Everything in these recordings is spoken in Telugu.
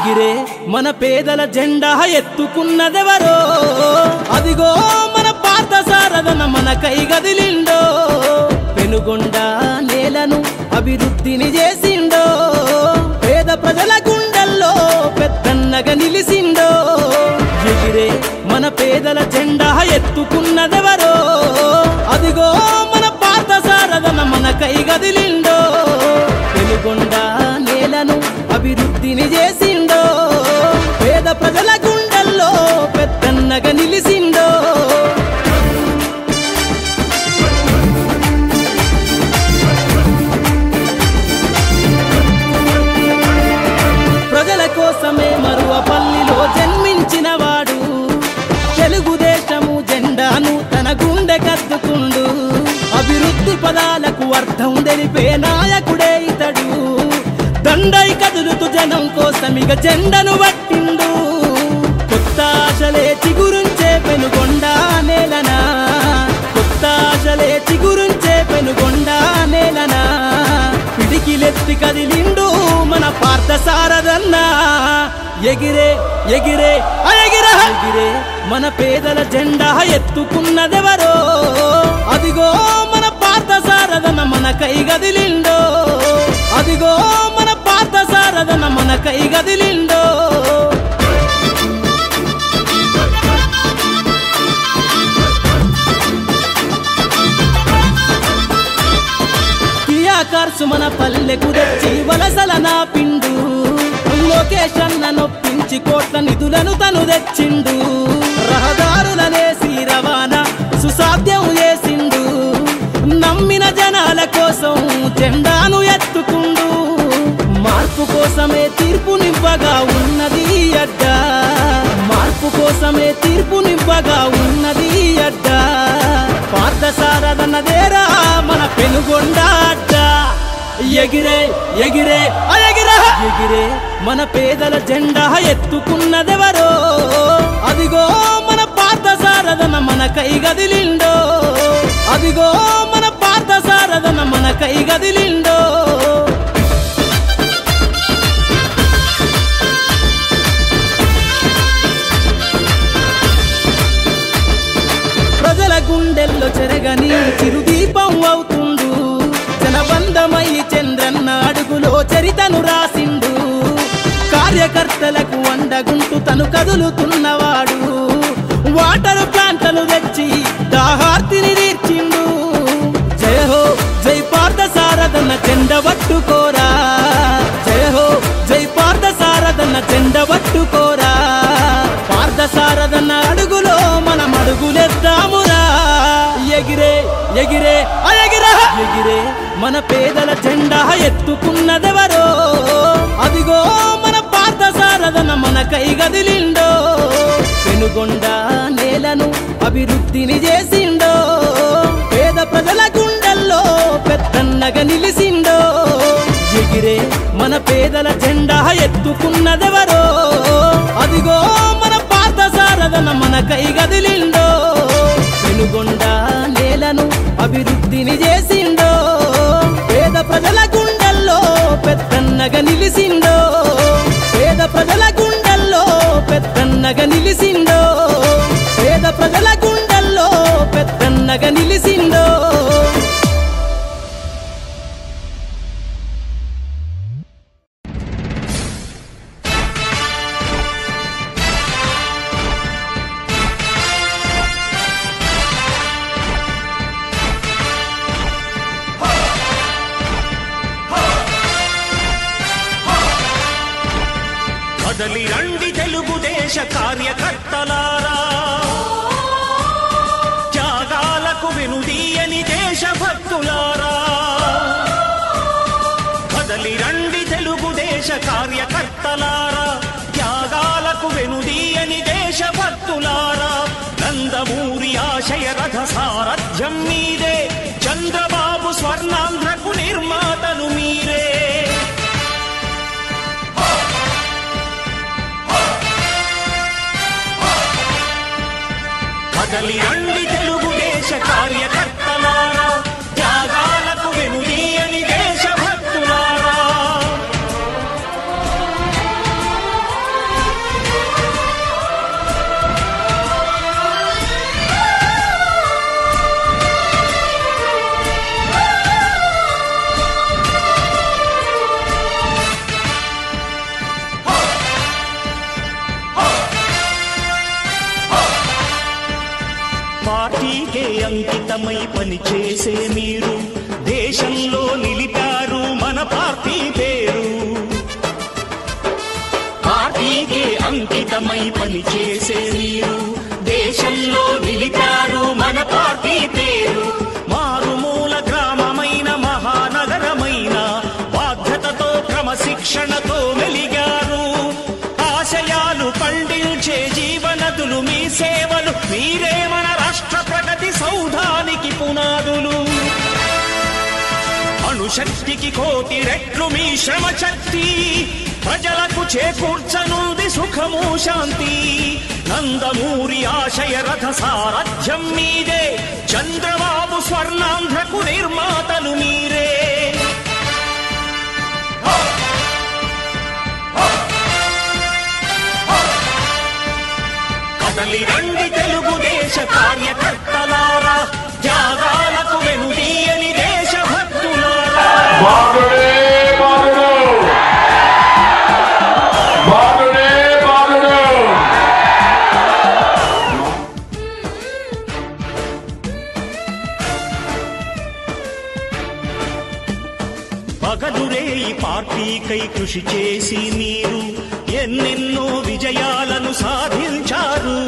ఎగిరే మన పేదల జెండా ఎత్తుకున్నదెవరో అదిగో మన పార్థ సారథన మన కై గదిలిండో పెనుగొండ నేలను అభివృద్ధిని చేసిండో పేద ప్రజల గుండెల్లో పెద్దన్నగా నిలిసిండో ఎగిరే మన పేదల జెండా ఎత్తుకున్నదెవరో అదిగో మన పార్థ సారథన మన కై గదిలిండో పెనుగొండ నేలను అభివృద్ధిని చేసిండో పేద ప్రజల గుండెల్లో పెద్దన్నగా నిలిసిండో ప్రజల కోసమే మరువపల్లిలో జన్మించిన వాడు తెలుగుదేశము జెండాను తన గుండె కద్దుకుండు అభివృద్ధి పదాలకు అర్థం తెలిపే నాయకుడే ఇతడు దండై కదులుతూ జనం కోసం ఇక జెండను పట్టిండు కొత్త ఆశలే చిగురుంచే పెనుగొండ నేలనా కొత్త ఆశలే చిగురుంచే పెనుగొండ నేలనా పిడికిలెత్తి కదిలిండు మన పార్థ సారదన్నా ఎగిరే ఎగిరే ఆ ఎగిరే ఎగిరే మన పేదల జెండా ఎత్తుకున్నదెవరో అదిగో మన పార్థ సారదన మన కై గదిలిండో అదిగో మన పార్థ సారదన మన కై గదిలిండో కియా కార్సు మన పల్లెకు తెచ్చి వలసల నా పిండు లోకేష్ అన్న నొప్పించి కోట్ల నిధులను తను తెచ్చిండు రహదారులనేసి రవాణా సుసాధ్యం చేసిండు నమ్మిన జనాల కోసం జెండాను ఎత్తుకుండు మార్పు కోసమే తీర్పునివ్వగా ఉన్నది అడ్డ మార్పు కోసమే తీర్పునివ్వగా ఉన్నది అడ్డ పార్థసారదన్నదేరా మన పెనుగొండ అడ్డ ఎగిరే ఎగిరే ఆ ఎగిరే ఎగిరే మన పేదల జెండా ఎత్తుకున్నదెవరో అదిగో మన పార్థసారదన మన కై గదిలిండో అదిగో మన పార్థసారదన మన కై గదిలిండో ప్రజల గుండెల్లో చెరగని చిరుదీపం అవుతుండు జనబంధమై చంద్రన్న అడుగులో చరితను రాసిండు కార్యకర్తలకు అండగుంటూ తను కదులుతున్నవాడు వాటర్ ప్లాంట్లను తెచ్చి దాహార్తిని తీర్చిండు జయ హో జై పార్థ సారథన చెండ పట్టుకోరా జయ హో జై పార్థ సారథన చెండ పట్టుకోరా పార్థ సారథన అడుగులో మనం అడుగులేద్దామురా ఎగిరే ఎగిరే ఆ ఎగిరే ఎగిరే మన పేదల జెండా ఎత్తుకున్నదెవరో అదిగో మన పార్థ సారథన మన కై గదిలిండో పెనుగొండ నేలను అభివృద్ధిని చేసిండో పేద ప్రజల గుండెల్లో పెద్దన్నగా నిలిసిండో ఎగిరే మన పేదల జెండా ఎత్తుకున్నదెవరో అదిగో మన పాత సారథన మన కై గదిలిండో వెనుగొండ నేలను అభివృద్ధిని చేసిండో పేద ప్రజల గుండెల్లో పెద్దన్నగా నిలిసిండో పేద ప్రజల గుండెల్లో పెద్దన్నగా నిలిసిండో పేద ప్రజల గుండెల్లో పెద్దన్నగా నిలిసిండో కదలి రండి తెలుగుదేశ కార్యకర్తలారా త్యాగాలకు వెనుదీయని దేశభక్తులారా కదలి రండి తెలుగుదేశ కార్యకర్తలారా త్యాగాలకు వెనుదీయని దేశభక్తులారా నందమూరి ఆశయ రథ సారథ్యం మీదే చంద్రబాబు స్వర్ణాంధ్రకు నిర్మాతను మీరే కదలి రండి తెలుగుదేశ కార్యకర్తలారా త్యాగాలకు వెనుదీయని దేశభక్తులారా పార్టీకే అంకితమై పనిచేసే మీరు దేశంలో నిలిపారు మన పార్టీ పేరు పార్టీకే అంకితమై పనిచేసే మీరు దేశంలో నిలిపారు మన పార్టీ పేరు మారుమూల గ్రామమైన మహానగరమైన బాధ్యతతో క్రమశిక్షణతో మెలిగారు ఆశయాలు పండించే జీవనదులు మీ సేవలు మీరే మన రాష్ట్ర ప్రగతి సౌధానికి పునాదులు అణుశక్తికి కోటి రెట్లు మీ శ్రమ శక్తి ప్రజలకు చేకూర్చనుంది సుఖము శాంతి నందమూరి ఆశయ రథ సారథ్యం మీదే చంద్రబాబు స్వర్ణాంధ్రకు నిర్మాతలు మీరే కదలి రండి తెలుగుదేశ కార్యకర్తలారా త్యాగాలకు వెనుదీయని దేశభక్తులారా బాలుడే బాలుడు బాలుడే బాలుడు పగలురే ఈ పార్టీకై కృషి చేసి మీరు ఎన్నెన్నో విజయాలను సాధించారు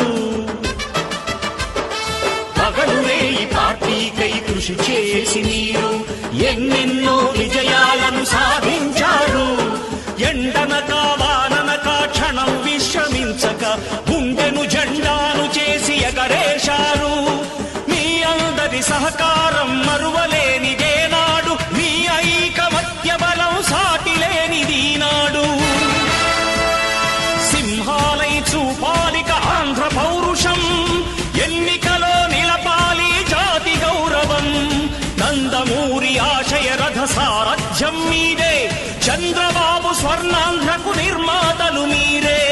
పగలురే ఈ పార్టీకై కృషి చేసి మీరు ఎన్నెన్నో విజయాలను సాధించారు ఎండనక వాననక క్షణం విశ్రమించక గుండెను జెండాను చేసి ఎగరేశారు మీ అందరి సహకారం మరువలేనిదే నాడు మీ ఐకమత్య బలం సాటి లేనిది నాడు సింహాలై చూపాలిక ఆంధ్ర పౌరుషం ఎన్నికలో నిలపాలి జాతి గౌరవం నందమూరి ఆశయ రథ సారథ్యం మీదే చంద్రబాబు స్వర్ణాంధ్రకు నిర్మాతలు మీరే